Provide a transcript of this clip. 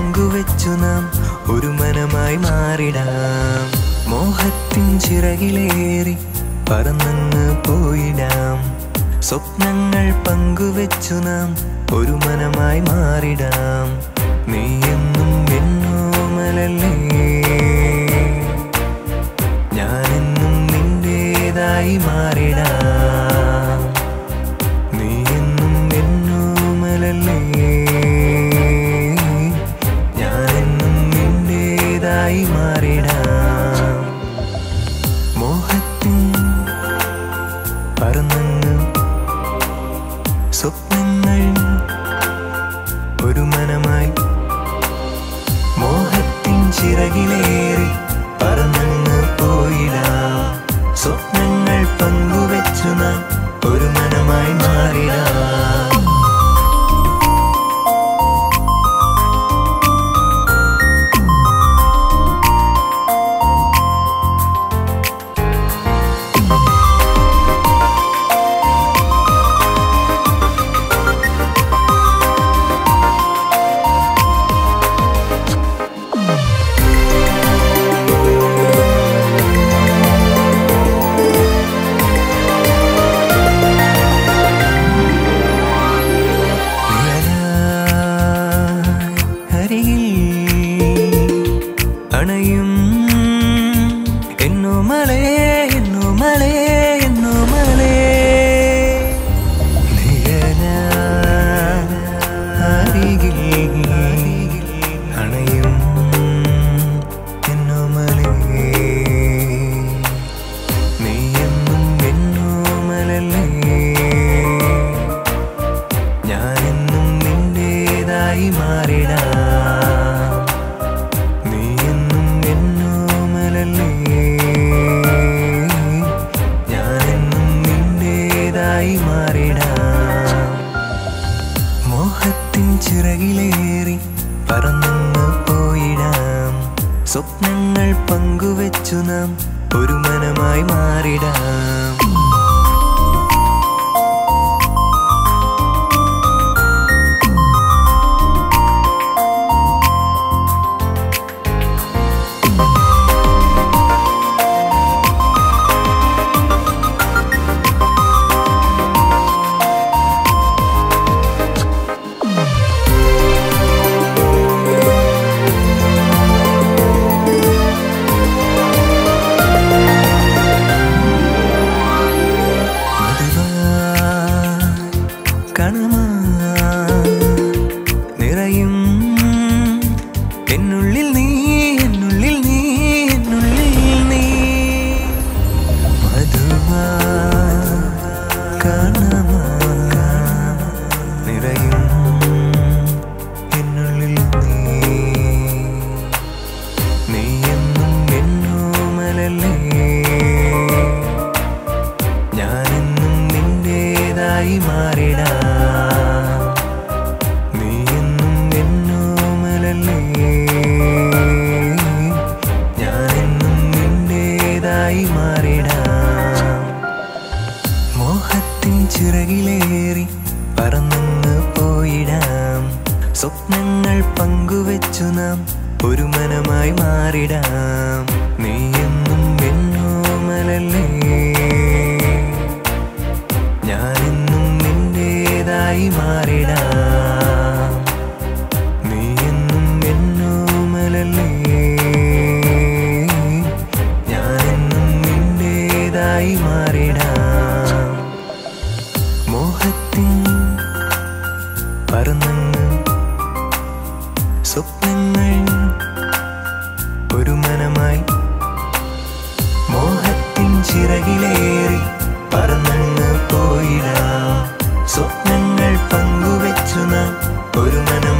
പങ്കുവെച്ചു നാം ഒരു മനമായി മാറിടാം മോഹത്തിൻ ചിറകിലേറി പറന്നങ്ങ് പോയിടാം സ്വപ്നങ്ങൾ പങ്കുവെച്ചു നാം ഒരു മനമായി മാറിടാം നീ എന്നും എന്നോമലല്ലേ ഞാനെന്നും നിന്റേതായി മാറിടാം നീ എന്നും എന്നോമലല്ലേ ഞാനെന്നും നിന്റേതായി മാറിടാം മോഹത്തിൻ പറന്നങ്ങ് സ്വപ്നങ്ങൾ ഒരു മനമായി മോഹത്തിൻ ചിറകിലേറി പറന്നങ്ങ് പോയിടാം സ്വപ്നങ്ങൾ പങ്കുവെച്ചു നാം ഒരു മനമായി മാറിടാം അരികിൽ അണയും എന്നോ മലേ എന്നോ മലേ എന്നോ മലേ അരികിൽ അണയും എന്നോ മലേ നീ എന്നും എന്നോ മലല്ലേ ഞാനെന്നും നിന്റേതായി മാറിടാം നീ എന്നും എന്നോമലല്ലേ ഞാനെന്നും നിന്റേതായി മാറിടാം മോഹത്തിൻ ചിറകിലേറി പറന്നങ്ങ് പോയിടാം സ്വപ്നങ്ങൾ പങ്കുവെച്ചു നാം ഒരു മനമായി മാറിടാം കണമാ നിറയും എന്നുള്ളിൽ നീ എന്നുള്ളിൽ നീ എന്നുള്ളിൽ നീ മധുവാ കാണമാ നിറയും എന്നുള്ളിൽ നീ നീ എന്നും എന്നോമലല്ലേ ഞാനെന്നും നിന്റേതായി മാറിടാം നീ എന്നും എന്നോമലല്ലേ ഞാനെന്നും നിന്റേതായി മാറിടാം മോഹത്തിൻ ചിറകിലേറി പറന്നങ്ങ് പോയിടാം സ്വപ്നങ്ങൾ പങ്കുവെച്ചു നാം ഒരു മനമായി മാറിടാം നീ എന്നും എന്നോമലല്ലേ ഞാനെന്നും നിന്റേതായി മാറിടാം നീ എന്നും എന്നോമലല്ലേ ഞാനെന്നും നിന്റേതായി മാറിടാം മോഹത്തിൻ പറന്നങ്ങ് സ്വപ്നങ്ങൾ ഒരു മനമായി മോഹത്തിൻ ചിറകിലേറി പറന്നങ്ങ് പോയിടാം സ്വപ്നങ്ങൾ പങ്കുവെച്ചു നാം ഒരു മനം